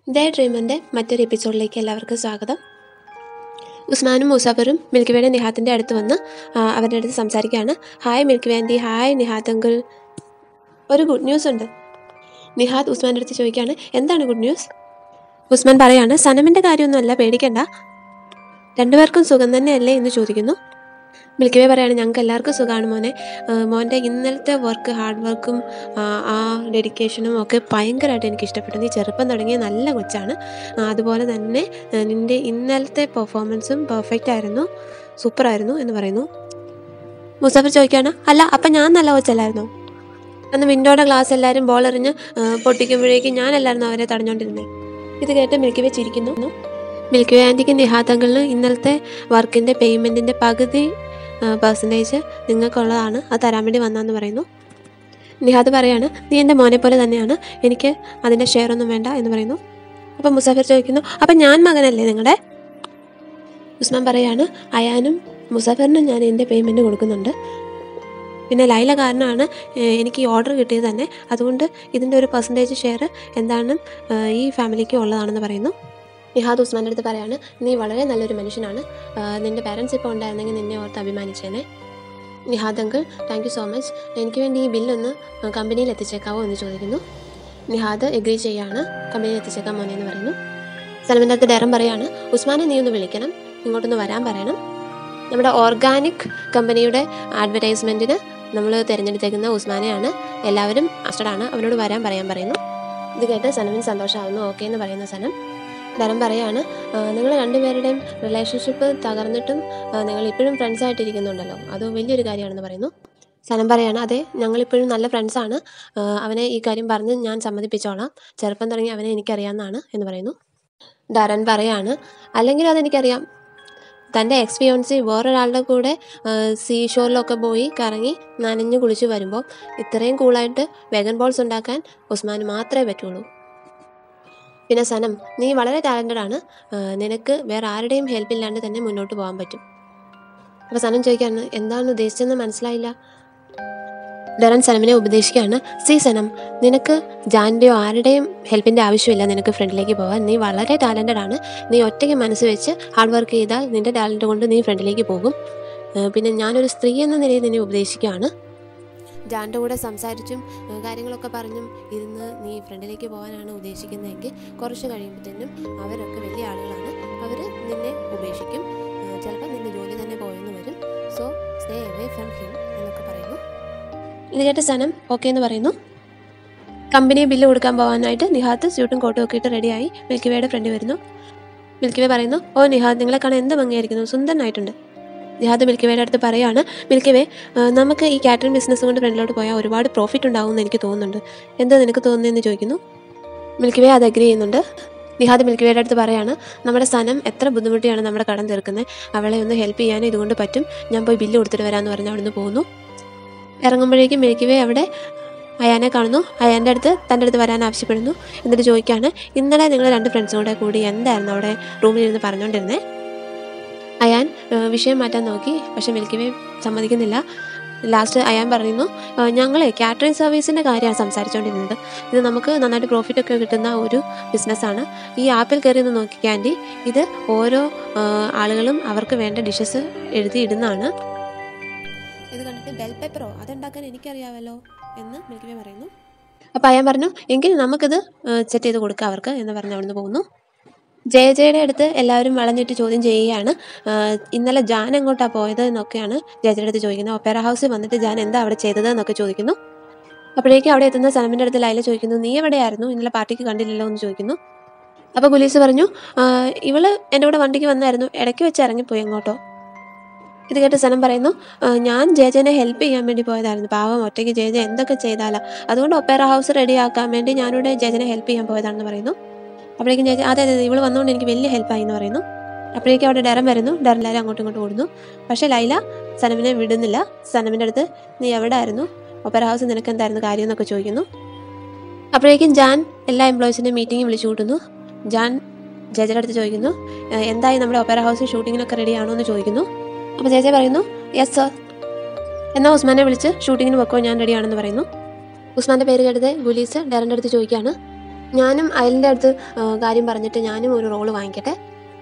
ദേ ഡ്രീമിൻ്റെ മറ്റൊരു എപ്പിസോഡിലേക്ക് എല്ലാവർക്കും സ്വാഗതം ഉസ്മാനും മുസാഫറും മിൽക്കി വേയുടെ നിഹാത്തിൻ്റെ അടുത്ത് വന്ന് ആ, അവരുടെ അടുത്ത് സംസാരിക്കുകയാണ് hi milky way aunty hi Nihath uncle ഒരു ഗുഡ് ന്യൂസ് ഉണ്ട് നിഹാത്ത് ഉസ്മാൻ്റെ അടുത്ത് ചോദിക്കുകയാണ് എന്താണ് ഗുഡ് ന്യൂസ് ഉസ്മാൻ പറയാണ് സനമിൻ്റെ കാര്യമൊന്നുമല്ല പേടിക്കണ്ട രണ്ടുപേർക്കും സുഖം തന്നെയല്ലേ എന്ന് ചോദിക്കുന്നു മിൽക്കി വേ പറയാണ് ഞങ്ങൾക്ക് എല്ലാവർക്കും സുഖമാണ് മോനെ ആ, മോൻ്റെ ഇന്നലത്തെ വർക്ക് ഹാർഡ് വർക്കും ആ, ആ ഡെഡിക്കേഷനും ഒക്കെ ഭയങ്കരമായിട്ട് എനിക്ക് ഇഷ്ടപ്പെട്ടു നീ ചെറുപ്പം തുടങ്ങിയ നല്ല കൊച്ചാണ് ആ, അതുപോലെ തന്നെ ആ, നിൻ്റെ ഇന്നലത്തെ പെർഫോമൻസും പെർഫെക്റ്റ് ആയിരുന്നു സൂപ്പറായിരുന്നു എന്ന് പറയുന്നു മുസാഫർ ചോദിക്കുകയാണ് അല്ല അപ്പം ഞാൻ നല്ല കൊച്ചല്ലായിരുന്നോ അന്ന് വിൻഡോയുടെ ഗ്ലാസ് എല്ലാവരും ബോൾ എറിഞ്ഞ് ആ, പൊട്ടിക്കുമ്പോഴേക്കും ഞാനല്ലായിരുന്നു അവരെ തടഞ്ഞുകൊണ്ടിരുന്നത് ഇത് കേട്ട് മിൽക്കി വേ ചിരിക്കുന്നു മിൽക്കി വേ ആൻറ്റിക്ക് നിഹാത്ത് അങ്കിളിന് ഇന്നലത്തെ വർക്കിൻ്റെ പേയ്മെൻറ്റിൻ്റെ പകുതി പെർസെൻറ്റേജ് നിങ്ങൾക്കുള്ളതാണ് അത് തരാൻ വേണ്ടി വന്നതെന്ന് പറയുന്നു നിഹാദ് പറയാണ് നീ എൻ്റെ മോനെ പോലെ തന്നെയാണ് എനിക്ക് അതിൻ്റെ ഷെയർ ഒന്നും വേണ്ട എന്ന് പറയുന്നു അപ്പം മുസാഫിർ ചോദിക്കുന്നു അപ്പം ഞാൻ മകനല്ലേ നിങ്ങളുടെ ഉസ്മാൻ പറയാണ് അയാനും മുസാഫിറിനും ഞാൻ എൻ്റെ പേയ്മെൻറ്റ് കൊടുക്കുന്നുണ്ട് പിന്നെ ലൈല കാരണമാണ് ഏഹ്, എനിക്ക് ഈ ഓർഡർ കിട്ടിയത് തന്നെ അതുകൊണ്ട് ഇതിൻ്റെ ഒരു പെർസെൻറ്റേജ് ഷെയർ എന്താണെന്നും ഏഹ്, ഈ ഫാമിലിക്ക് ഉള്ളതാണെന്ന് പറയുന്നു നിഹാദ് ഉസ്മാൻ്റെ അടുത്ത് പറയാണ് നീ വളരെ നല്ലൊരു മനുഷ്യനാണ് ആഹ്, നിൻ്റെ പാരൻസ് ഇപ്പോൾ ഉണ്ടായിരുന്നെങ്കിൽ നിന്നെ ഓർത്ത് അഭിമാനിച്ചേനെ Nihad uncle thank you so much എനിക്ക് വേണ്ടി ഈ ബില്ലൊന്ന് കമ്പനിയിൽ എത്തിച്ചേക്കാവോ എന്ന് ചോദിക്കുന്നു നിഹാദ് എഗ്രി ചെയ്യാണ് കമ്പനിയിൽ എത്തിച്ചേക്കാൻ മോനെ എന്ന് പറയുന്നു സലമിൻ്റെ അടുത്ത് ഡയറം പറയാണ് ഉസ്മാനെ നീ ഒന്ന് വിളിക്കണം ഇങ്ങോട്ടൊന്ന് വരാൻ പറയണം നമ്മുടെ ഓർഗാനിക് കമ്പനിയുടെ അഡ്വർടൈസ്മെൻറ്റിന് നമ്മൾ തിരഞ്ഞെടുത്തേക്കുന്ന ഉസ്മാനെയാണ് എല്ലാവരും അസ്റ്റഡാണ് അവനോട് വരാൻ പറയാൻ പറയുന്നു ഇത് കേട്ട് സനമിന് സന്തോഷമാകുന്നു ഓക്കെ എന്ന് പറയുന്ന സനം ഡരം പറയാണ് നിങ്ങൾ രണ്ടുപേരുടെയും റിലേഷൻഷിപ്പ് തകർന്നിട്ടും ആ, നിങ്ങൾ ഇപ്പോഴും ഫ്രണ്ട്സ് ആയിട്ടിരിക്കുന്നുണ്ടല്ലോ അത് വലിയൊരു കാര്യമാണെന്ന് പറയുന്നു സനം പറയാണ് അതെ ഞങ്ങളിപ്പോഴും നല്ല ഫ്രണ്ട്സാണ് അവനെ ഈ കാര്യം പറഞ്ഞ് ഞാൻ സമ്മതിപ്പിച്ചോളാം ചെറുപ്പം തുടങ്ങി അവനെ എനിക്കറിയാവുന്നതാണ് എന്ന് പറയുന്നു ഡരൻ പറയാണ് അല്ലെങ്കിൽ അതെനിക്കറിയാം തൻ്റെ എക്സ്പീരിയൻസി വേറൊരാളുടെ കൂടെ സീ ഷോറിലൊക്കെ പോയി കറങ്ങി നനഞ്ഞു കുളിച്ച് വരുമ്പോൾ ഇത്രയും കൂളായിട്ട് വെഗൻ ബോൾസ് ഉണ്ടാക്കാൻ ഉസ്മാന് മാത്രമേ പറ്റുള്ളൂ പിന്നെ സനം നീ വളരെ ടാലൻറ്റഡ് ആണ് ആ, നിനക്ക് വേറെ ആരുടെയും ഹെൽപ്പ് ഇല്ലാണ്ട് തന്നെ മുന്നോട്ട് പോകാൻ പറ്റും അപ്പോൾ സനം ചോദിക്കാണ് എന്താണ് ഉദ്ദേശിച്ചതെന്ന് മനസ്സിലായില്ല ഡറൻ സനമിനെ ഉപദേശിക്കുകയാണ് സി സനം നിനക്ക് ജാൻ്റെയോ ആരുടെയും ഹെൽപ്പിൻ്റെ ആവശ്യമില്ല നിനക്ക് ഫ്രണ്ടിലേക്ക് പോകാൻ നീ വളരെ ടാലൻറ്റഡ് ആണ് നീ ഒറ്റയ്ക്ക് മനസ്സ് വെച്ച് ഹാർഡ് വർക്ക് ചെയ്താൽ നിൻ്റെ ടാലൻറ്റ് കൊണ്ട് നീ ഫ്രണ്ടിലേക്ക് പോകും ആ, പിന്നെ ഞാനൊരു സ്ത്രീ എന്ന നിലയിൽ നിന്നെ ഉപദേശിക്കുകയാണ് ജാൻ്റെ കൂടെ സംസാരിച്ചും ഏഹ് കാര്യങ്ങളൊക്കെ പറഞ്ഞും ഇരുന്ന് നീ ഫ്രണ്ടിലേക്ക് പോകാനാണ് ഉദ്ദേശിക്കുന്നതെങ്കിൽ കുറച്ച് കഴിയുമ്പോഴത്തേനും അവരൊക്കെ വലിയ ആളുകളാണ് അവർ നിന്നെ ഉപേക്ഷിക്കും ഏഹ് ചിലപ്പോൾ നിന്റെ ജോലി തന്നെ പോയെന്ന് വരും so stay away from him എന്നൊക്കെ പറയുന്നു ഇത് കേട്ട് സനം ഓക്കെ എന്ന് പറയുന്നു കമ്പനി ബില്ല് കൊടുക്കാൻ പോകാനായിട്ട് നിഹാത്ത് സ്യൂട്ടും കോട്ടും ഒക്കെ ഇട്ട് റെഡിയായി മിൽക്കി വേയുടെ ഫ്രണ്ട് വരുന്നു മിൽക്കി വേ പറയുന്നു ഓ നിഹാത്ത് നിങ്ങളെ കാണാൻ എന്ത് ഭംഗിയായിരിക്കുന്നു സുന്ദരനായിട്ടുണ്ട് നിഹാദ് മിൽക്കി വേയുടെ അടുത്ത് പറയാണ് മിൽക്കി വേ ആ, നമുക്ക് ഈ കാറ്ററിംഗ് ബിസിനസ് കൊണ്ട് ഫ്രണ്ടിലോട്ട് പോയാൽ ഒരുപാട് പ്രോഫിറ്റ് ഉണ്ടാവും എന്ന് എനിക്ക് തോന്നുന്നുണ്ട് എന്താ നിനക്ക് തോന്നുന്നതെന്ന് ചോദിക്കുന്നു മിൽക്കി വേ അത് അഗ്രി ചെയ്യുന്നുണ്ട് നിഹാദ് മിൽക്കി വേയുടെ അടുത്ത് പറയാണ് നമ്മുടെ സനം എത്ര ബുദ്ധിമുട്ടിയാണ് നമ്മുടെ കടം തീർക്കുന്നത് അവളെ ഒന്ന് ഹെൽപ്പ് ചെയ്യാൻ ഇതുകൊണ്ട് പറ്റും ഞാൻ പോയി ബില്ല് കൊടുത്തിട്ട് വരാമെന്ന് പറഞ്ഞ് അവിടുന്ന് പോകുന്നു ഇറങ്ങുമ്പോഴേക്കും മിൽക്കി വേ അവിടെ അയാനെ കാണുന്നു അയാൻ്റെ അടുത്ത് തൻ്റെ അടുത്ത് വരാൻ ആവശ്യപ്പെടുന്നു എന്നിട്ട് ചോദിക്കുകയാണ് ഇന്നലെ നിങ്ങൾ രണ്ട് ഫ്രണ്ട്സും കൂടെ കൂടി എന്തായിരുന്നു അവിടെ റൂമിൽ ഇരുന്ന് പറഞ്ഞുകൊണ്ടിരുന്നത് അയാൻ ഏഹ്, വിഷയം മാറ്റാൻ നോക്കി പക്ഷെ മിൽക്കി വേ സമ്മതിക്കുന്നില്ല ലാസ്റ്റ് അയാൻ പറയുന്നു ഞങ്ങൾ കാറ്ററിംഗ് സർവീസിൻ്റെ കാര്യമാണ് സംസാരിച്ചുകൊണ്ടിരുന്നത് ഇത് നമുക്ക് നന്നായിട്ട് പ്രോഫിറ്റ് ഒക്കെ കിട്ടുന്ന ഒരു ബിസിനസ്സാണ് ഈ ആപ്പിൽ കയറി ഒന്ന് നോക്കി ക്യാൻഡി ഇത് ഓരോ ഏഹ്, ആളുകളും അവർക്ക് വേണ്ട ഡിഷസ് എഴുതി ഇടുന്നതാണ് ഇത് കണ്ടിട്ട് ബെൽ പേപ്പറോ അതുണ്ടാക്കാൻ എനിക്കറിയാമല്ലോ എന്ന് മിൽക്കി വേ പറയുന്നു അപ്പോൾ അയാൻ പറഞ്ഞു എങ്കിൽ നമുക്കിത് സെറ്റ് ചെയ്ത് കൊടുക്കാം അവർക്ക് എന്ന് പറഞ്ഞ് അവിടുന്ന് പോകുന്നു ജയ ജയയുടെ അടുത്ത് എല്ലാവരും വളഞ്ഞിട്ട് ചോദ്യം ചെയ്യുകയാണ് ആഹ് ഇന്നലെ ജാൻ എങ്ങോട്ടാണ് പോയത് എന്നൊക്കെയാണ് ജയ ജയയുടെ അടുത്ത് ചോദിക്കുന്നത് ഒപ്പേറ ഹൗസിൽ വന്നിട്ട് ജാൻ എന്താ അവിടെ ചെയ്തത് എന്നൊക്കെ ചോദിക്കുന്നു അപ്പോഴേക്കും അവിടെ എത്തുന്ന സനമിൻ്റെ അടുത്ത് ലൈല ചോദിക്കുന്നു നീ എവിടെയായിരുന്നു ഇന്നലെ പാർട്ടിക്ക് കണ്ടില്ലല്ലോ എന്ന് ചോദിക്കുന്നു അപ്പോൾ കുലീസ് പറഞ്ഞു ആഹ് ഇവള് എൻ്റെ കൂടെ വണ്ടിക്ക് വന്നായിരുന്നു ഇടയ്ക്ക് വെച്ച് ഇറങ്ങിപ്പോയി എങ്ങോട്ടോ ഇത് കേട്ട് സനം പറയുന്നു ആഹ് ഞാൻ ജയജനെ ഹെൽപ്പ് ചെയ്യാൻ വേണ്ടി പോയതായിരുന്നു പാവം ഒറ്റയ്ക്ക് ജയജ എന്തൊക്കെ ചെയ്താലാ അതുകൊണ്ട് ഒപ്പേറ ഹൗസ് റെഡി ആക്കാൻ വേണ്ടി ഞാനിവിടെ ജയജനെ ഹെൽപ്പ് ചെയ്യാൻ പോയതാണെന്ന് പറയുന്നു അപ്പോഴേക്കും ചേച്ചി അതെ അതെ ഇവള് വന്നുകൊണ്ട് എനിക്ക് വലിയ ഹെൽപ്പായി എന്ന് പറയുന്നു അപ്പോഴേക്കും അവിടെ ഡെറം വരുന്നു ഡെറം എല്ലാവരും അങ്ങോട്ടും ഇങ്ങോട്ടും ഓടുന്നു പക്ഷേ ലൈല സനമിനെ വിടുന്നില്ല സനമിൻ്റെ അടുത്ത് നീ എവിടെ ആയിരുന്നു ഒപ്പറ ഹൗസ് നിനക്ക് എന്തായിരുന്നു കാര്യം എന്നൊക്കെ ചോദിക്കുന്നു അപ്പോഴേക്കും ജാൻ എല്ലാ എംപ്ലോയീസിൻ്റെ മീറ്റിംഗ് വിളിച്ചു കൂട്ടുന്നു ജാൻ ജയജയുടെ അടുത്ത് ചോദിക്കുന്നു "ഏഹ്, എന്തായി നമ്മുടെ ഒപ്പറ ഹൗസ് ഷൂട്ടിങ്ങിനൊക്കെ റെഡി ആണോ എന്ന് ചോദിക്കുന്നു അപ്പോൾ ജയജ പറയുന്നു യെസ് സർ എന്നാൽ ഉസ്മാനെ വിളിച്ച് ഷൂട്ടിങ്ങിന് വെക്കോ ഞാൻ റെഡിയാണെന്ന് പറയുന്നു ഉസ്മാൻ്റെ പേര് കേട്ടത് ഗുലീസ് ഡെറൻ്റെ അടുത്ത് ചോദിക്കുകയാണ് ഞാനും അയലിൻ്റെ അടുത്ത് ആ, കാര്യം പറഞ്ഞിട്ട് ഞാനും ഒരു റോള് വാങ്ങിക്കട്ടെ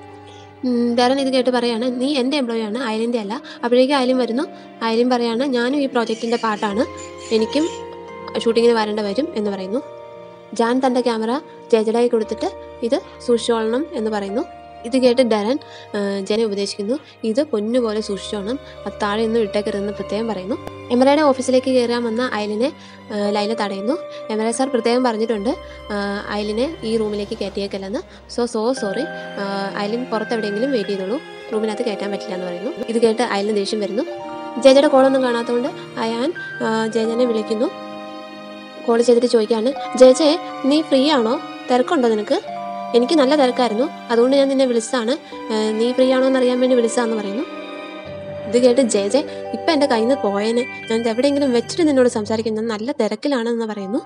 ഉം, ധരൻ ഇത് കേട്ട് പറയാണ് നീ എൻ്റെ എംപ്ലോയി ആണ് അയലിൻ്റെ അല്ല അപ്പോഴേക്കും അയലും വരുന്നു അയലും പറയാണ് ഞാനും ഈ പ്രോജക്റ്റിൻ്റെ പാട്ടാണ് എനിക്കും ഷൂട്ടിങ്ങിന് വരേണ്ട വരും എന്ന് പറയുന്നു ജാൻ തൻ്റെ ക്യാമറ ജയജടായി കൊടുത്തിട്ട് ഇത് സൂക്ഷിച്ചോളണം എന്ന് പറയുന്നു ഇത് കേട്ട് ധരൻ ആ, ജനെ ഉപദേശിക്കുന്നു ഇത് പൊന്നുപോലെ സൂക്ഷിച്ചോണം അത് താഴെ ഒന്നും ഇട്ടേക്കരുതെന്ന് പ്രത്യേകം പറയുന്നു എമറയുടെ ഓഫീസിലേക്ക് കയറാൻ വന്ന അയലിനെ ആ, ലൈല തടയുന്നു എമറ സാർ പ്രത്യേകം പറഞ്ഞിട്ടുണ്ട് ആ, അയലിനെ ഈ റൂമിലേക്ക് കയറ്റിയേക്കല്ലെന്ന് സോ സോ സോറി അയലിൻ പുറത്തെവിടെയെങ്കിലും വെയിറ്റ് ചെയ്തോളൂ റൂമിനകത്ത് കയറ്റാൻ പറ്റില്ല എന്ന് പറയുന്നു ഇത് കേട്ട് അയലിന് ദേഷ്യം വരുന്നു ജയജയുടെ കോളൊന്നും കാണാത്തതുകൊണ്ട് അയാൻ ആ, ജയജനെ വിളിക്കുന്നു കോൾ ചെയ്തിട്ട് ചോദിക്കുകയാണ് ജയജെ നീ ഫ്രീ ആണോ തിരക്കുണ്ടോ നിനക്ക് എനിക്ക് നല്ല തിരക്കായിരുന്നു അതുകൊണ്ട് ഞാൻ നിന്നെ വിളിച്ചതാണ് ആ, നീ ഫ്രീ ആണോ എന്ന് അറിയാൻ വേണ്ടി വിളിച്ചതാന്ന് പറയുന്നു ഇത് കേട്ട് ജയ ജയ ഇപ്പം എൻ്റെ കയ്യിൽ നിന്ന് പോയേനെ ഞാൻ ഇത് എവിടെയെങ്കിലും വെച്ചിട്ട് നിന്നോട് സംസാരിക്കുന്നത് നല്ല തിരക്കിലാണെന്ന് പറയുന്നു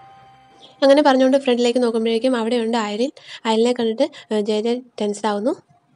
അങ്ങനെ പറഞ്ഞുകൊണ്ട് ഫ്രണ്ടിലേക്ക് നോക്കുമ്പോഴേക്കും അവിടെയുണ്ട് അയലിൻ അയലിനെ കണ്ടിട്ട് ഏഹ്, ജയ ജയ ടെൻസ്ഡ് ആവുന്നു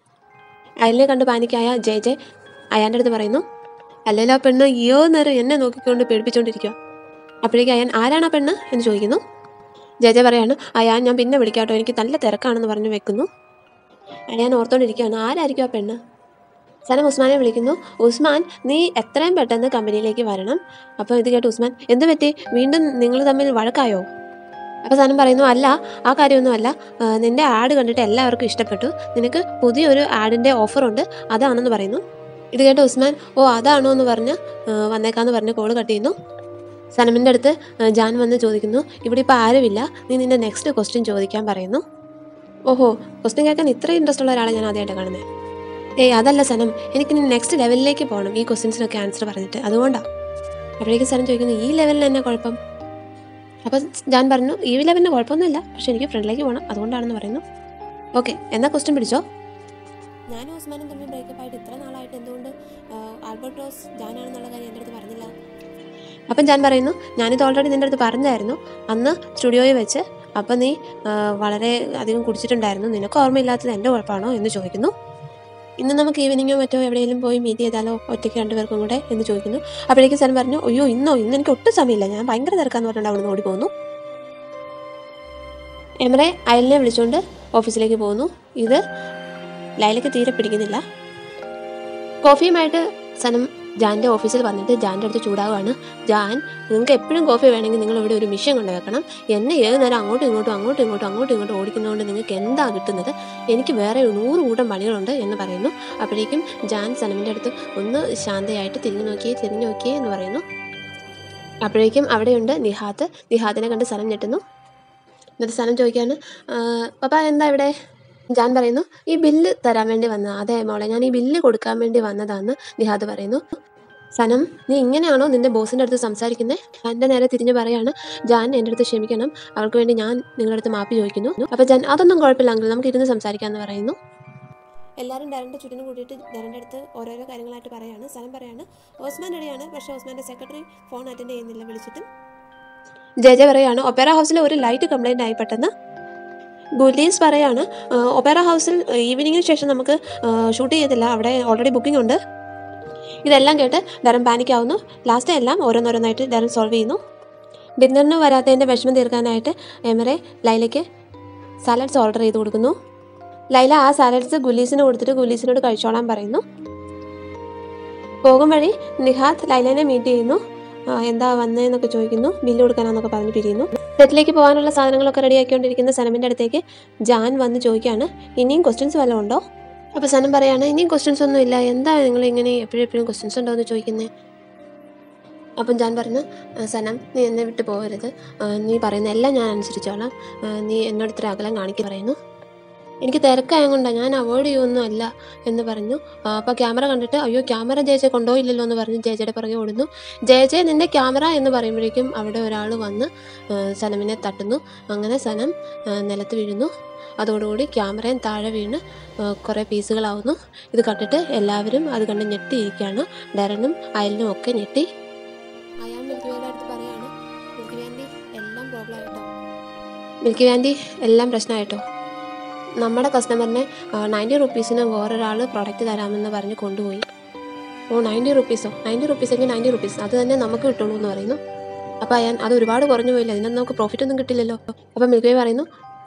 അയലിനെ കണ്ട് പാനിക്കായ ജയ ജയ അയാൻ്റെ അടുത്ത് പറയുന്നു അല്ലല്ലോ ആ പെണ്ണ് അയ്യോ നേരം എന്നെ നോക്കിക്കൊണ്ട് പേടിപ്പിച്ചുകൊണ്ടിരിക്കുക അപ്പോഴേക്കും അയാൻ ആരാണ് ആ പെണ്ണ് എന്ന് ചോദിക്കുന്നു ജയ ജയ പറയാണ് അയാൻ ഞാൻ പിന്നെ വിളിക്കാട്ടോ എനിക്ക് നല്ല തിരക്കാണെന്ന് പറഞ്ഞ് വെക്കുന്നു അയാൻ ഓർത്തോണ്ടിരിക്കുകയാണ് ആരായിരിക്കും ആ പെണ്ണ് സനം ഉസ്മാനെ വിളിക്കുന്നു ഉസ്മാൻ നീ എത്രയും പെട്ടെന്ന് കമ്പനിയിലേക്ക് വരണം അപ്പോൾ ഇത് കേട്ട് ഉസ്മാൻ എന്ത് പറ്റി വീണ്ടും നിങ്ങൾ തമ്മിൽ വഴക്കായോ അപ്പോൾ സനം പറയുന്നു അല്ല ആ കാര്യമൊന്നുമല്ല ആ, നിന്റെ ആഡ് കണ്ടിട്ട് എല്ലാവർക്കും ഇഷ്ടപ്പെട്ടു നിനക്ക് പുതിയൊരു ആഡിൻ്റെ ഓഫറുണ്ട് അതാണെന്ന് പറയുന്നു ഇത് കേട്ട് ഉസ്മാൻ ഓ അതാണോ എന്ന് പറഞ്ഞ് ആ, വന്നേക്കാന്ന് പറഞ്ഞ് കോള് കട്ട് ചെയ്യുന്നു സനമിൻ്റെ അടുത്ത് ആ, ജാൻ വന്ന് ചോദിക്കുന്നു ഇവിടെ ഇപ്പോൾ ആരുമില്ല നീ നിന്റെ നെക്സ്റ്റ് ക്വസ്റ്റ്യൻ ചോദിക്കാൻ പറയുന്നു ഓഹോ ക്വസ്റ്റ്യൻ കേൾക്കാൻ ഇത്ര ഇൻട്രസ്റ്റ് ഉള്ള ഒരാളെ ഞാൻ ആദ്യമായിട്ട് കാണുന്നത് ഏയ് അതല്ല സനം എനിക്ക് നെക്സ്റ്റ് ലെവലിലേക്ക് പോകണം ഈ ക്വസ്റ്റ്യൻസിനൊക്കെ ആൻസർ പറഞ്ഞിട്ട് അതുകൊണ്ടാണ് അപ്പോഴേക്കും സനം ചോദിക്കുന്നു ഈ ലെവലിൽ എന്നാ കുഴപ്പം അപ്പോൾ ഞാൻ പറഞ്ഞു ഈ ലെവലിന് കുഴപ്പമൊന്നുമില്ല പക്ഷെ എനിക്ക് ഫ്രണ്ടിലേക്ക് പോകണം അതുകൊണ്ടാണെന്ന് പറയുന്നു ഓക്കെ എന്നാ ക്വസ്റ്റ്യൻ പിടിച്ചോ ഞാനും ഉസ്മാനും തമ്മിൽ ബ്രേക്കപ്പ് ആയിട്ട് ഇത്ര നാളായിട്ട് എന്തുകൊണ്ട് ആൽബർട്ട് റോസ് ജാനാണെന്നുള്ള കാര്യം എൻ്റെ അടുത്ത് പറഞ്ഞില്ല അപ്പം ഞാൻ പറയുന്നു ഞാനിത് ഓൾറെഡി നിൻ്റെ അടുത്ത് പറഞ്ഞായിരുന്നു അന്ന് സ്റ്റുഡിയോയിൽ വെച്ച് അപ്പം നീ ആ, വളരെ അധികം കുടിച്ചിട്ടുണ്ടായിരുന്നു നിനക്ക് ഓർമ്മയില്ലാത്തത് എൻ്റെ കുഴപ്പമാണോ എന്ന് ചോദിക്കുന്നു ഇന്ന് നമുക്ക് ഈവനിങ്ങോ മറ്റോ എവിടെയെങ്കിലും പോയി മീറ്റ് ചെയ്താലോ ഒറ്റയ്ക്ക് രണ്ടുപേർക്കും കൂടെ എന്ന് ചോദിക്കുന്നു അപ്പോഴേക്കും സൻ പറഞ്ഞു അയ്യോ ഇന്നോ ഇന്ന് എനിക്ക് ഒട്ടും സമയമില്ല ഞാൻ ഭയങ്കര തിരക്കാന്ന് പറഞ്ഞിട്ട് അവിടെ നിന്ന് ഓടി പോകുന്നു എമറെ അയലിനെ വിളിച്ചുകൊണ്ട് ഓഫീസിലേക്ക് പോകുന്നു ഇത് ലൈലയ്ക്ക് തീരെ പിടിക്കുന്നില്ല കോഫിയുമായിട്ട് സനം ജാൻ്റെ ഓഫീസിൽ വന്നിട്ട് ജാൻ്റെ അടുത്ത് ചൂടാവുകയാണ് ജാൻ നിങ്ങൾക്ക് എപ്പോഴും കോഫി വേണമെങ്കിൽ നിങ്ങൾ ഇവിടെ ഒരു മിഷ്യൻ കൊണ്ട് വെക്കണം എന്നെ ഏത് നേരം അങ്ങോട്ടും ഇങ്ങോട്ടും അങ്ങോട്ടും ഇങ്ങോട്ടും അങ്ങോട്ടും ഇങ്ങോട്ടും ഓടിക്കുന്നതുകൊണ്ട് നിങ്ങൾക്ക് എന്താ കിട്ടുന്നത് എനിക്ക് വേറെ നൂറ് കൂട്ടം പണികളുണ്ട് എന്ന് പറയുന്നു അപ്പോഴേക്കും ജാൻ സനമിൻ്റെ അടുത്ത് ഒന്ന് ശാന്തയായിട്ട് തിരിഞ്ഞു നോക്കിയേ തിരിഞ്ഞു നോക്കിയേ എന്ന് പറയുന്നു അപ്പോഴേക്കും അവിടെയുണ്ട് നിഹാത്ത് നിഹാത്തിനെ കണ്ട് സനം ഞെട്ടുന്നു എന്നിട്ട് സനം ചോദിക്കാണ് പപ്പ എന്താ ഇവിടെ ജാൻ പറയുന്നു ഈ ബില്ല് തരാൻ വേണ്ടി വന്ന അതെ മോളെ ഞാൻ ഈ ബില്ല് കൊടുക്കാൻ വേണ്ടി വന്നതാന്ന് നിഹാദ് പറയുന്നു സനം നീ ഇങ്ങനെയാണോ നിന്റെ ബോസിൻ്റെ അടുത്ത് സംസാരിക്കുന്നത് എൻ്റെ നേരെ തിരിഞ്ഞ് പറയാണ് ജാൻ എൻ്റെ അടുത്ത് ക്ഷമിക്കണം അവർക്ക് വേണ്ടി ഞാൻ നിങ്ങളുടെ അടുത്ത് മാപ്പി ചോദിക്കുന്നു അപ്പോൾ ജാൻ അതൊന്നും കുഴപ്പമില്ല അങ്കിൾ നമുക്ക് ഇരുന്ന് സംസാരിക്കാമെന്ന് പറയുന്നു എല്ലാവരും ഡയറിൻ്റെ ചുറ്റിനും കൂടിയിട്ട് ഡയറിൻ്റെ അടുത്ത് ഓരോരോ കാര്യങ്ങളായിട്ട് പറയാണ് സനം പറയാണ് ഓസ്മാൻ റെഡിയാണ് പക്ഷേ ഓസ്മാൻ്റെ സെക്രട്ടറി ഫോൺ അറ്റൻഡ് ചെയ്യുന്നില്ല വിളിച്ചിട്ട് ജയ ജയ പറയാണ് ഒപ്പേറ ഹൗസിൽ ഒരു ലൈറ്റ് കംപ്ലൈൻ്റ് ആയി പെട്ടെന്ന് ഗുലീസ് പറയാണ് "ആ, ഒപ്പേറ ഹൗസിൽ ഈവനിങ്ങിന് ശേഷം നമുക്ക് ഷൂട്ട് ചെയ്തില്ല അവിടെ ഓൾറെഡി ബുക്കിംഗ് ഉണ്ട് ഇതെല്ലാം കേട്ട് ഡരൻ പാനിക് ആവുന്നു ലാസ്റ്റ് എല്ലാം ഓരോന്നോരോന്നായിട്ട് ഡരൻ സോൾവ് ചെയ്യുന്നു ഡിന്നറിന് വരാത്തതിൻ്റെ വിഷമം തീർക്കാനായിട്ട് എമറെ ലൈലയ്ക്ക് സാലഡ്സ് ഓർഡർ ചെയ്ത് കൊടുക്കുന്നു ലൈല ആ സാലഡ്സ് ഗുലീസിന് കൊടുത്തിട്ട് ഗുലീസിനോട് കഴിച്ചോളാൻ പറയുന്നു പോകും വഴി നിഹാത്ത് ലൈലനെ മീറ്റ് ചെയ്യുന്നു ആ, എന്താ വന്നതെന്നൊക്കെ ചോദിക്കുന്നു ബില്ല് കൊടുക്കാനാന്നൊക്കെ പറഞ്ഞ് പിരിയുന്നു സെറ്റിലേക്ക് പോകാനുള്ള സാധനങ്ങളൊക്കെ റെഡിയാക്കിക്കൊണ്ടിരിക്കുന്ന സനമിൻ്റെ അടുത്തേക്ക് ജാൻ വന്ന് ചോദിക്കുകയാണ് ഇനിയും ക്വസ്റ്റ്യൻസ് വല്ലതും ഉണ്ടോ അപ്പോൾ സനം പറയാണ് ഇനിയും ക്വസ്റ്റ്യൻസ് ഒന്നും ഇല്ല എന്താ നിങ്ങൾ ഇങ്ങനെ എപ്പോഴും എപ്പോഴും ക്വസ്റ്റ്യൻസ് ഉണ്ടോ എന്ന് ചോദിക്കുന്നത് അപ്പം ഞാൻ പറഞ്ഞു "ആ, സനം നീ എന്നെ വിട്ട് പോകരുത് ആ, നീ പറയുന്ന എല്ലാം ഞാൻ അനുസരിച്ചോളാം ആ, നീ എന്നോട് ഇത്ര അകലം കാണിക്കി പറയുന്നു എനിക്ക് തിരക്കായതുകൊണ്ടാണ് ഞാൻ അവോയ്ഡ് ചെയ്യുമൊന്നും അല്ല എന്ന് പറഞ്ഞു അപ്പോൾ ക്യാമറ കണ്ടിട്ട് അയ്യോ ക്യാമറ ജയജെ കൊണ്ടുപോയില്ലല്ലോ എന്ന് പറഞ്ഞ് ജയജയുടെ പുറകെ ഓടുന്നു ജയജെ നിന്റെ ക്യാമറ എന്ന് പറയുമ്പോഴേക്കും അവിടെ ഒരാൾ വന്ന് ആ, സനമിനെ തട്ടുന്നു അങ്ങനെ സനം ആ, നിലത്ത് വീഴുന്നു അതോടുകൂടി ക്യാമറയും താഴെ വീണ് ആ, കുറേ പീസുകളാവുന്നു ഇത് കണ്ടിട്ട് എല്ലാവരും അത് കണ്ട് ഞെട്ടിയിരിക്കുകയാണ് ഡരനും അയലിനും ഒക്കെ ഞെട്ടി അയാൾ മിൽക്കി വേൻ്റെ അടുത്ത് പറയാണ് മിൽക്കി വേണ്ടി എല്ലാം പ്രോബ്ലം ആയിട്ടോ മിൽക്കി വേണ്ടി എല്ലാം പ്രശ്നമായിട്ടോ നമ്മുടെ കസ്റ്റമറിനെ നയൻറ്റി റുപ്പീസിന് വേറൊരാൾ പ്രൊഡക്റ്റ് തരാമെന്ന് പറഞ്ഞ് കൊണ്ടുപോയി ഓ നയൻറ്റി റുപ്പീസോ നയൻറ്റി റുപ്പീസ് എങ്കിൽ നയൻറ്റി റുപ്പീസ് അത് തന്നെ നമുക്ക് കിട്ടുള്ളൂ എന്ന് പറയുന്നു അപ്പോൾ അയാൻ അത് ഒരുപാട് കുറഞ്ഞു പോയില്ല അതിനൊന്നും നമുക്ക് പ്രോഫിറ്റ് ഒന്നും കിട്ടില്ലല്ലോ അപ്പോൾ മിൽക്കി വേ പറയുന്നു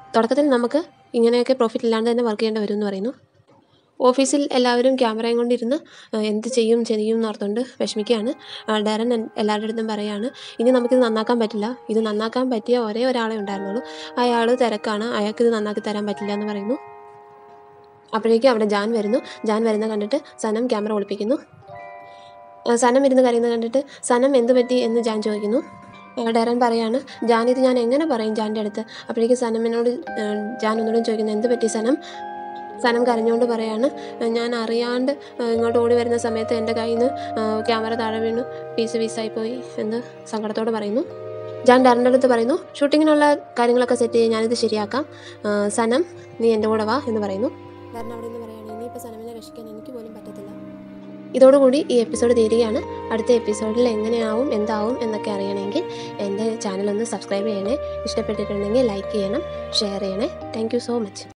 തുടക്കത്തിൽ നമുക്ക് ഇങ്ങനെയൊക്കെ പ്രോഫിറ്റ് ഇല്ലാണ്ട് തന്നെ വർക്ക് ചെയ്യേണ്ടി വരും എന്ന് പറയുന്നു ഓഫീസിൽ എല്ലാവരും ക്യാമറയും കൊണ്ടിരുന്ന് ആ, എന്ത് ചെയ്യും ചെയ്യും എന്ന് ഓർത്തുകൊണ്ട് വിഷമിക്കുകയാണ് ആ, ഡയറൻ എൻ- എല്ലാവരുടെ അടുത്തും പറയാണ് ഇനി നമുക്കിത് നന്നാക്കാൻ പറ്റില്ല ഇത് നന്നാക്കാൻ പറ്റിയ ഒരേ ഒരാളെ ഉണ്ടായിരുന്നുള്ളൂ അയാൾ തിരക്കാണ് അയാൾക്ക് ഇത് നന്നാക്കി തരാൻ പറ്റില്ല എന്ന് പറയുന്നു അപ്പോഴേക്കും അവിടെ ജാൻ വരുന്നു ജാൻ വരുന്ന കണ്ടിട്ട് സനം ക്യാമറ ഒളിപ്പിക്കുന്നു ആ, സനം ഇരുന്ന് കരയുന്നത് കണ്ടിട്ട് സനം എന്ത് പറ്റി എന്ന് ജാൻ ചോദിക്കുന്നു ആ, ഡയറൻ പറയാണ് ജാൻ ഇത് ഞാൻ എങ്ങനെ പറയും ജാൻ്റെ അടുത്ത് അപ്പോഴേക്കും സനമിനോട് ആ, ജാൻ ഒന്നുകൂടെ ചോദിക്കുന്നു എന്ത് പറ്റി സനം സനം കരഞ്ഞുകൊണ്ട് പറയാണ് ഞാൻ അറിയാണ്ട് ആ, ഇങ്ങോട്ട് ഓടി വരുന്ന സമയത്ത് എൻ്റെ കയ്യിൽ നിന്ന് ക്യാമറ താഴെ വീണു പീസ് പീസായി പോയി എന്ന് സങ്കടത്തോടെ പറയുന്നു ജാൻ ഡയറൻ്റെ അടുത്ത് പറയുന്നു ഷൂട്ടിങ്ങിനുള്ള കാര്യങ്ങളൊക്കെ സെറ്റ് ചെയ്ത് ഞാനിത് ശരിയാക്കാം ആ, സനം നീ എൻ്റെ കൂടെ വാ എന്ന് പറയുന്നു ഡയറൻ അവിടെ നിന്ന് പറയുകയാണ് ഇനിയിപ്പോൾ സനമിനെ രക്ഷിക്കാൻ എനിക്ക് പോലും പറ്റത്തില്ല ഇതോടുകൂടി ഈ എപ്പിസോഡ് തീരുകയാണ് അടുത്ത എപ്പിസോഡിൽ എങ്ങനെയാവും എന്താവും എന്നൊക്കെ അറിയണമെങ്കിൽ എൻ്റെ ചാനൽ ഒന്ന് സബ്സ്ക്രൈബ് ചെയ്യണേ ഇഷ്ടപ്പെട്ടിട്ടുണ്ടെങ്കിൽ ലൈക്ക് ചെയ്യണം ഷെയർ ചെയ്യണേ താങ്ക് സോ മച്ച്